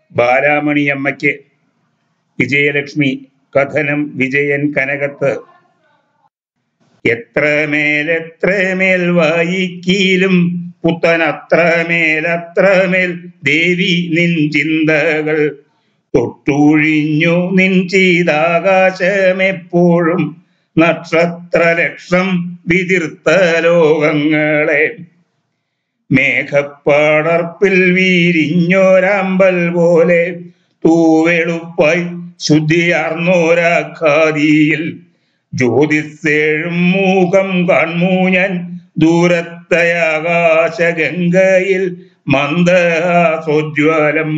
ബാലാമണിയമ്മയ്ക്ക് വിജയലക്ഷ്മി കഥനം വിജയൻ കനകത്ത് എത്രമേൽ എത്രമേൽ വായിക്കീലും പുത്തൻ അത്രമേൽ അത്രമേൽ ദേവി നിൻ ചിന്തകൾ തൊട്ടൂഴിഞ്ഞു നിൻ ചെയ്താകാശമെപ്പോഴും നക്ഷത്ര ലക്ഷം വിതിർത്ത ലോകങ്ങളെ മേഘപ്പാടർപ്പിൽ വീരിഞ്ഞോരാമ്പൽ പോലെ തൂവെളുപ്പായി ശുദ്ധിയാർന്നോരാഖാദിയിൽ ജ്യോതിസേഴും മൂകം കാൺമൂ ഞാൻ ദൂരത്തെ ആകാശഗംഗയിൽ മന്ദഹാസോജ്വലം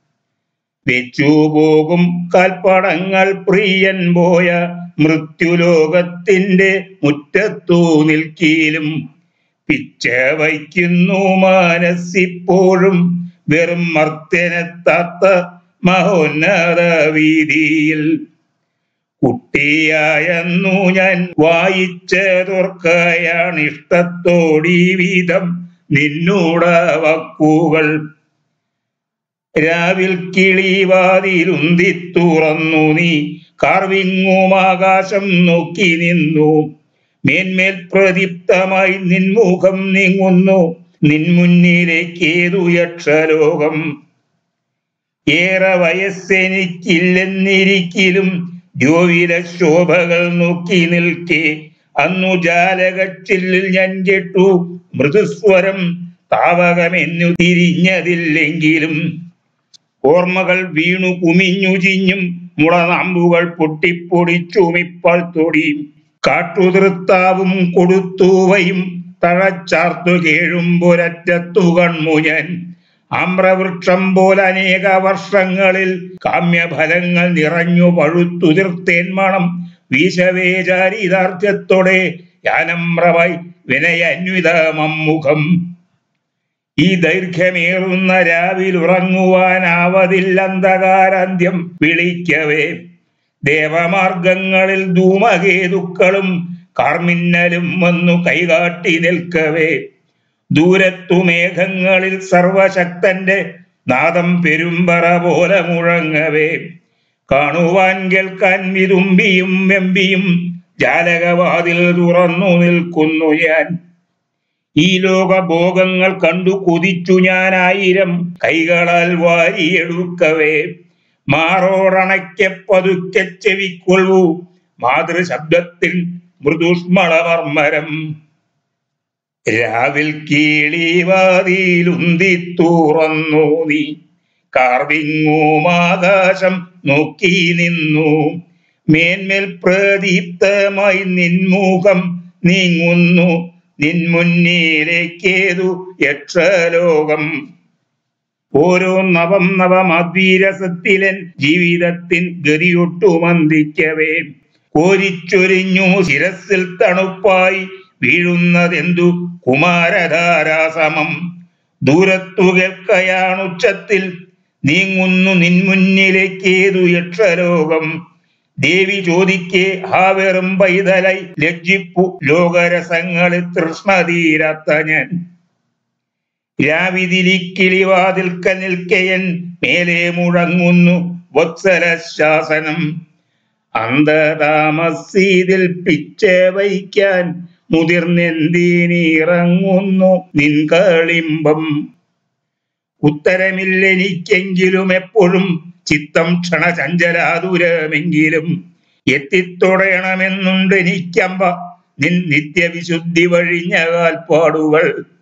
വെച്ചുപോകും കാൽപ്പടങ്ങൾ പ്രിയൻ പോയ മൃത്യുലോകത്തിന്റെ മുറ്റത്തു നിൽക്കീലും പിച്ച വയ്ക്കുന്നു മനസ്സിപ്പോഴും വെറും മർത്യനെത്താത്ത മഹോന്നത വീതിയിൽ കുട്ടിയായെന്നു ഞാൻ വായിച്ചതോർക്കയാണ് ഇഷ്ടത്തോടീ വീതം നിന്നൂട വാക്കുകൾ രാവിൽ കിളിവാതിലുന്തി തുറന്നു നീ കാർവിങ്ങും ആകാശം നോക്കി നിന്നു മേന്മേൽ പ്രദീപ്തമായി നിൻമുഖം നീങ്ങുന്നു നിൻ മുന്നിലേക്കേതു യക്ഷലോകം ഏറെ വയസ്സെനിക്കില്ലെന്നിരിക്കലും ജോവില ശോഭകൾ നോക്കി നിൽക്കെ അന്നു ജാലകച്ചില്ലിൽ ഞാൻ കേട്ടു മൃദുസ്വരം താവകമെന്നു തിരിഞ്ഞതില്ലെങ്കിലും ഓർമ്മകൾ വീണു കുമിഞ്ഞു ചിഞ്ഞും മുളനാമ്പുകൾ പൊട്ടിപ്പൊടിച്ചുമിപ്പാൾ തൊടിയും കാട്ടുതൃത്താവും കൊടുത്തൂവയും തഴച്ചാർത്തു കേഴുമ്പൊരറ്റത്തു കൺമു ഞാൻ ആമ്രവൃക്ഷം പോലെ അനേക വർഷങ്ങളിൽ കാമ്യഫലങ്ങൾ നിറഞ്ഞു പഴുത്തുതിർത്തേൻ മണം വീശവേചാരിതാർത്ഥ്യത്തോടെ യാനമ്രമായി വിനയന്വിത മമ്മുഖം ഈ ദൈർഘ്യമേറുന്ന രാവിലുറങ്ങുവാനാവതില്ലന്ധകാരാന്ത്യം വിളിക്കവേ ദേവമാർഗങ്ങളിൽ ധൂമകേതുക്കളും കാർമിന്നലും വന്നു കൈകാട്ടി നിൽക്കവേ ദൂരത്തു മേഘങ്ങളിൽ സർവശക്തന്റെ നാദം പെരുമ്പറ പോലെ മുഴങ്ങവേ കാണുവാൻ കേൾക്കാൻ വിതുമ്പിയും വെമ്പിയും ജാലകവാതിൽ തുറന്നു നിൽക്കുന്നു ഞാൻ ഈ ലോകഭോഗങ്ങൾ കണ്ടു കൊതിച്ചു ഞാൻ ആയിരം കൈകളാൽ വാരിയെടുക്കവേ മാറോടണയ്ക്ക പതുക്കെ ചെവിക്കൊള്ളൂ മാതൃശബ്ദത്തിൽ മൃദുഷ്മളമർമരം രാവിൽ കീളിവാതിലുന്തി തുറന്നു നീ കാർവിങ്ങും ആകാശം നോക്കി നിന്നു മേന്മേൽ പ്രദീപ്തമായി നിൻമുഖം നീങ്ങുന്നു നിൻ മുന്നിലേക്കേതു യക്ഷലോകം ഓരോ നവം നവം അദ്വീരസത്തിലൻ ജീവിതത്തിൻ ഗതിയൊട്ടു മന്ദിക്കവേ കോരിച്ചൊരിഞ്ഞു ശിരസിൽ തണുപ്പായി വീഴുന്നതെന്തു കുമാരധാരാസമം ദൂരത്തു കേൾക്കയാണുച്ചത്തിൽ നീങ്ങുന്നു നിൻ മുന്നിലേക്കേതു യക്ഷലോകം ദേവി ചോദിക്കെ ആ വെറും പൈതലായി ലജ്ജിപ്പു ലോകരസങ്ങളിൽ തൃഷ്ണ തീരാത്ത ഞാൻ രാവിതിലിക്കിളിവാതിൽക്ക നിൽക്കയൻ മേലെ മുഴങ്ങുന്നു വത്സല ശാസനം അന്ധതാമസീതിൽ പിച്ച വയ്ക്കാൻ മുതിർന്നെന്തിനിറങ്ങുന്നു നിൻ കളിമ്പം ഉത്തരമില്ലെനിക്കെങ്കിലും എപ്പോഴും ചിത്തം ക്ഷണചഞ്ചലാതുരമെങ്കിലും എത്തിത്തൊടയണമെന്നുണ്ട് എനിക്കമ്പ നിൻ നിത്യവിശുദ്ധി വഴിഞ്ഞ കാൽപ്പാടുകൾ